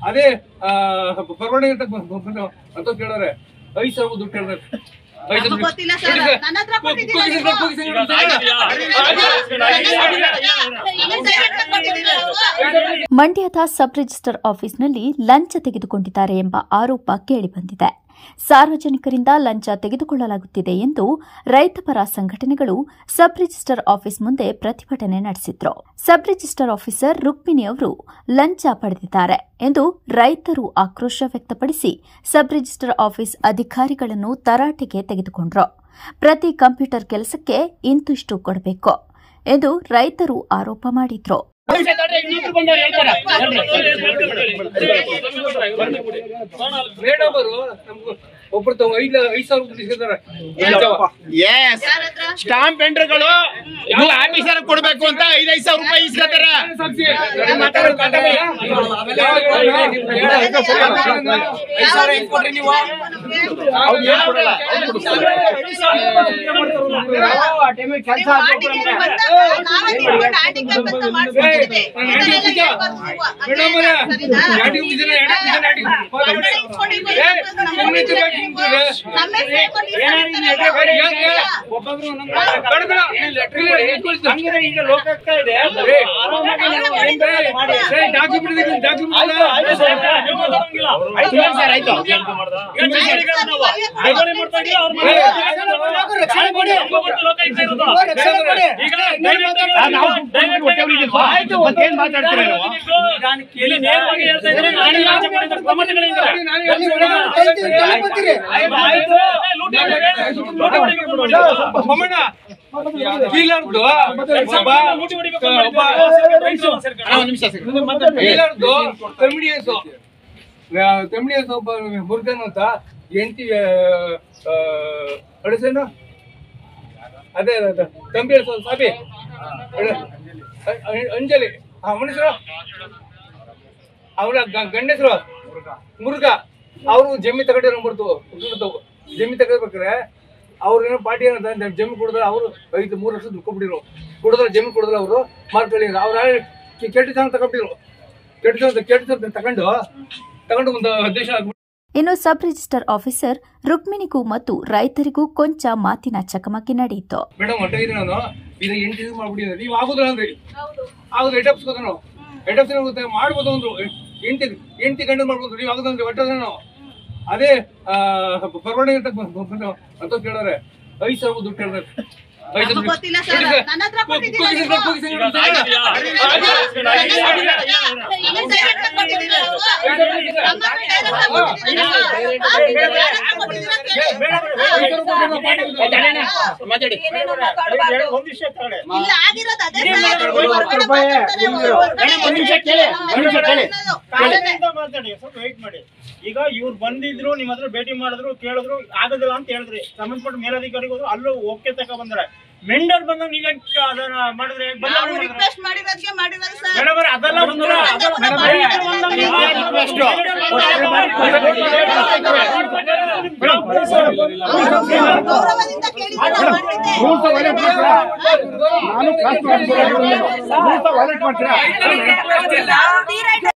ಅದೇ ಬರವಣಿಗೆ ಅಂತ ಬ- ಬ- ಬಂದು ಅಂತ ಕೇಳೋರೆ ಐದು ಸಾವಿರ ದುಡ್ಡು ಕೇಳಿದ್ರೆ ಐದು ಅದು ಸಾವಿರ ಗೊತ್ತಿಲ್ಲ ಸರ್ ನನ್ನ ಹತ್ರ ಕೊಟ್ಟಿದ್ದೀರಾ ಕೂಗಿ- ನೀವು? ಕೂಗಿ- ಕೂಗಿ- ಕೂಗಿ- ಮಂಡ್ಯದ ಸಬ್ ರಿಜಿಸ್ಟರ್ ಆಫೀಸ್ನಲ್ಲಿ ಲಂಚ ತೆಗೆದುಕೊಂಡಿದ್ದಾರೆ ಎಂಬ ಆರೋಪ ಕೇಳಿಬಂದಿದೆ ಸಾರ್ವಜನಿಕರಿಂದ ಲಂಚ ತೆಗೆದುಕೊಳ್ಳಲಾಗುತ್ತಿದೆ ಎಂದು ರೈತಪರ ಸಂಘಟನೆಗಳು ಸಬ್ ರಿಜಿಸ್ಟರ್ ಆಫೀಸ್ ಮುಂದೆ ಪ್ರತಿಭಟನೆ ನಡೆಸಿದ್ರು ಸಬ್ ರಿಜಿಸ್ಟರ್ ಆಫೀಸರ್ ರುಕ್ಮಿಣಿ ಅವರು ಲಂಚ ಪಡೆದಿದ್ದಾರೆ ಎಂದು ರೈತರು ಆಕ್ರೋಶ ವ್ಯಕ್ತಪಡಿಸಿ ಸಬ್ ರಿಜಿಸ್ಟರ್ ಆಫೀಸ್ ಅಧಿಕಾರಿಗಳನ್ನು ತರಾಟೆಗೆ ತೆಗೆದುಕೊಂಡ್ರು ಪ್ರತಿ ಕಂಪ್ಯೂಟರ್ ಕೆಲಸಕ್ಕೆ ಇಂತಿಷ್ಟು ಕೊಡಬೇಕು ಎಂದು ರೈತರು ಆರೋಪ ಮಾಡಿದ್ರು ಮೇಡಮ್ ಅವರು ನಮ್ಗೆ ಒಬ್ರು ತಗೋ ಐದು ಐದು ಸಾವಿರ ದುಡ್ಡು ಇಸ್ಕೊತಾರೆ ಲಂಚವ. ಎಸ್ ಯಾರ್ ಹತ್ರ? ಸ್ಟಾಂಪ್ ಎಂಟ್ರಿಗಳು ಇದು ಆಫೀಸರ್ ಕೊಡ್ಬೇಕು ಅಂತ ಐದೈದು ಸಾವಿರ ರೂಪಾಯಿ ಇಸ್ಕೊತಾರೆ ಸಾಕ್ಷಿ. ನಾನು ಮಾತಾಡೋದು ಮಾತಾಡಲ್ಲ. ಯಾವ- ಯಾವ- ಐದು ಸಾವಿರ ಹೆಂಗ್ ಕೊಟ್ರಿ ನೀವು? ಅವ್ರು ಏನ್ ಕೊಡಲ್ಲ ಅವ್ರು ಕೊಡಿಸ್ತಾರೆ. ನೀವು handicap ಬಂದಾಗ ನಾವೇ ನಿಂತ್ಕೊಂಡು handicap ಅಂತ ಮಾಡ್ಸ್ಕೊಟ್ಟಿದ್ದೀವಿ. ಇದನ್ನೆಲ್ಲ ಹೇಳ್ಬಾರ್ದು ನೀವು. ಅಷ್ಟೇ ಮೇಡಮ್ ಅವರೇ, ಸರಿನಾ? ಯಾಟಿಗೆ ಬಿದ್ದಿಲ್ಲ, ಯಾಟಿಗೆ ಬಿದ್ದಿಲ್ಲ, ಯಾಟಿಗೆ ಬಿದ್ದಿಲ್ಲ. ನಮ್ಮನ್ನ ಇಟ್ಕೊಂಡು ಇವ್ರು ಏ, ನಮ್ಮ ಸುಮ್ನೆ ಹೆಸ್ರು ತಿರ್ಗಾಡಿ ನಿಂತ್ರೆ. ನಮ್ಮ ಹೆಸ್ರು ಇಟ್ಕೊಂಡು ಇವ್ರು ಬೇಡ, ಹೇಳ್ತಾರೆ. ಯಾಕೆ? ಒಬ್ಬೊಬ್ರು ನಮ್ಮ- ಬೇಡ, ಬೇಡ. ಇಲ್ಲ, ಇಟ್ಕೊಳ್ತೀನಿ. ಈಗ ಲೋಕಾಯುಕ್ತ ಇದೆ ಏ, ಏ, ಏ, ಡಾಕ್ಯುಮೆಂಟ್ ಇದೆ, ಡಾಕ್ಯುಮೆಂಟ್ ಇದೆ. ಆಯ್ತು ಸರ್ ಆಯ್ತು ನಾವು ಹೊಟ್ಟೆ ಉರಿದಿಲ್ವಾ? ಮತ್ತೇನ್ ಮಾತಾಡ್ತೀರ ನೀವು? ಇಲ್ಲಿ ನೇರವಾಗಿ ಹೇಳ್ತಾ ಇದ್ರೆ ನಾನೇ ಲಂಚ ಕೊಟ್ಟಿದ್ದೆ, ಪ್ರಮಾಣಗಳಿಂದ. ನಾನು ಹೇಳ್ತೀನಿ. ಆಯ್ತು, ಲೂಟಿ ಹೊಡಿಬೇಕು, ಲೂಟಿ ಹೊಡಿಬೇಕು, ಲೂಟಿ ಹೊಡಿಬೇಕು. ಬೊಮ್ಮಣ್ಣ, ಕೀಲರ್ದು ಒಬ್ಬ ಲೂಟಿ ಹೊಡಿಬೇಕು, ಒಬ್ಬ ಸೇರ್ಕೊಂಡು. ಅಣ್ಣ, ಒಂದ್ ನಿಮಿಷ ಸರ್ ಕೀಲರ್ದು ತಮಿಳಿಯಸ್ ತಮಿಳಿಯಸ್ ಒಬ್ಬ ಮುರುಗನ್ ಅಂತ ಎಂಟಿ ಅಡಸೇನು ಅದೇ ಅದೇ ತಮಿಳಿಯಸ್ ಸಾಬಿ ಅಡ- ಅ- ಅ- ಅಂಜಲಿ ಆ ಮನುಷ್ಯರು ಅವರ ಗಂಡಸರು ಮುರುಘ ಅವರು ಜಮಿ ತಗೊಂಡಿರೋ ಬರ್ತು ಜಮಿ ತಗೋಬೇಕಾರೆ ಅವ್ರು ಏನೋ ಪಾರ್ಟಿ ಏನಂತ ಜಮಿ ಕೊಡಿದ್ರೆ ಅವರು ಐದು ಮೂರು ವರ್ಷ ದುಡ್ಡು ಕೊಟ್ಬಿಟ್ಟಿರು ಕೊಡಿದ್ರೆ ಜಮಿ ಕೊಡಿದ್ರೆ ಅವರು ಮಾರ್ಕೊಳ್ಳಿ ಅವ್ರ ಕೆಟ್ಟ ಜನ ತಗೊಂಡಿರು ಕೆಟ್ಟ ಜನ ಕೆಟ್ಟ ಜನ ತಗೊಂಡು ತಗೊಂಡು ಒಂದು ದೇಶ ಇನ್ನು ಸಬ್ ರಿಜಿಸ್ಟರ್ ಆಫೀಸರ್ ರುಕ್ಮಿಣಿಗೂ ಮತ್ತು ರೈತರಿಗೂ ಕೊಂಚ ಮಾತಿನ ಚಕಮಕಿ ನಡೆಯಿತು ಮೇಡಮ್ ಹೊಟ್ಟೆ ನಾನು ಇದು ಎಂಟು ದಿವಸ ಮಾಡ್ಬಿಟ್ಟಿದ್ದಾರೆ ನೀವು ಆಗುದಿಲ್ಲ ಅಂದ್ರಿ ಆಗುದು ಹೆಡ್ ಆಫ್ಸ್ ನಾವು ಹೆಡ್ ಆಫ್ಸ್ ಹೋಗುತ್ತೆ ಮಾಡ್ಬೋದು ಅಂದ್ರು ಎಂಟು ಎಂಟು ಗಂಟೆ ಮಾಡ್ಬೋದು ನೀವು ಆಗುದಂದ್ರೆ ಹೊಟ್ಟೆ ನಾವು ಅದೇ ಬರವಣಿಗೆ ಅಂತ ಬ- ಬ- ಬಂದು ಅಂತ ಕೇಳೋರೆ ಐದು ಸಾವಿರ ದುಡ್ಡು ಕೇಳಿದ್ರೆ ಐದು ಅದು ಸಾವಿರ ಗೊತ್ತಿಲ್ಲ ಸರ್ ನನ್ನ ಹತ್ರ ಕೊಟ್ಟಿದ್ದೀರಾ ಕೂಗಿ- ನೀವು? ಕೂಗಿ- ಕೂಗಿ- ಕೂಗಿ- ಮಾತಾಡಿ ಒಂದ್ ವಿಷಯ ತಗೊಳ್ಳಿ. ಇಲ್ಲ ಆಗಿರೋದು ಅದೇ ಏನ್ ಸರ್. ಮಾತಾಡೋದು? ಹೊರಗಡೆ ಮಾತಾಡ್ತಾರೆ, ಹೊರಗಡೆ ಮೇಡಮ್, ಒಂದ್ ನಿಮಿಷ ಕೇಳಿ, ಒಂದ್ ನಿಮಿಷ ಕೇಳಿ. ಕಾರಣದಿಂದ ಮಾತಾಡಿ ಸ್ವಲ್ಪ ವೆಯ್ಟ್ ಮಾಡಿ ಈಗ ಇವ್ರು ಬಂದಿದ್ರು ನಿಮ್ ಹತ್ರ ಭೇಟಿ ಮಾಡಿದ್ರು ಕೇಳಿದ್ರು ಆಗೋದಿಲ್ಲ ಅಂತ ಹೇಳಿದ್ರಿ ಸಂಬಂಧಪಟ್ಟ ಮೇಲಧಿಕಾರಿಗಳು ಅಲ್ಲೂ ಓಕೆ ತಕ ಬಂದ್ರೆ ಮೆಂಡರ್ ಬಂದಾಗ ನೀವ್ ಯಾಕ್ ಅದನ್ನ ಮಾಡಿದ್ರೆ ನಾವು ರಿಕ್ವೆಸ್ಟ್ ಮಾಡಿರೋದಕ್ಕೆ ಮಾಡಿರೋದು ಸರ್ ಮೇಡಮ್ ಅವ್ರೆ, ಅದೆಲ್ಲ ಉತ್ತರ. ಅದೆಲ್ಲ ಮೇಡಮ್ ಉತ್ತರ. ಅವ್ರೆ, ಬಂದಾಗ ನೀವು ಇದೇ request. ಗೌರವದಿಂದ ಕೇಳಿದ್ರೆ ನಾವು ಮಾಡ್ತಿದ್ದೆ. ನಾನು ಕ್ಲಾಸ್ ಮಾಡ್ತೀನಿ. ರೂಲ್ಸ್ ವೈಲೇಟ್ ಮಾಡ್ತೀರಾ ನಾವು ಡಿ ರೈಟ್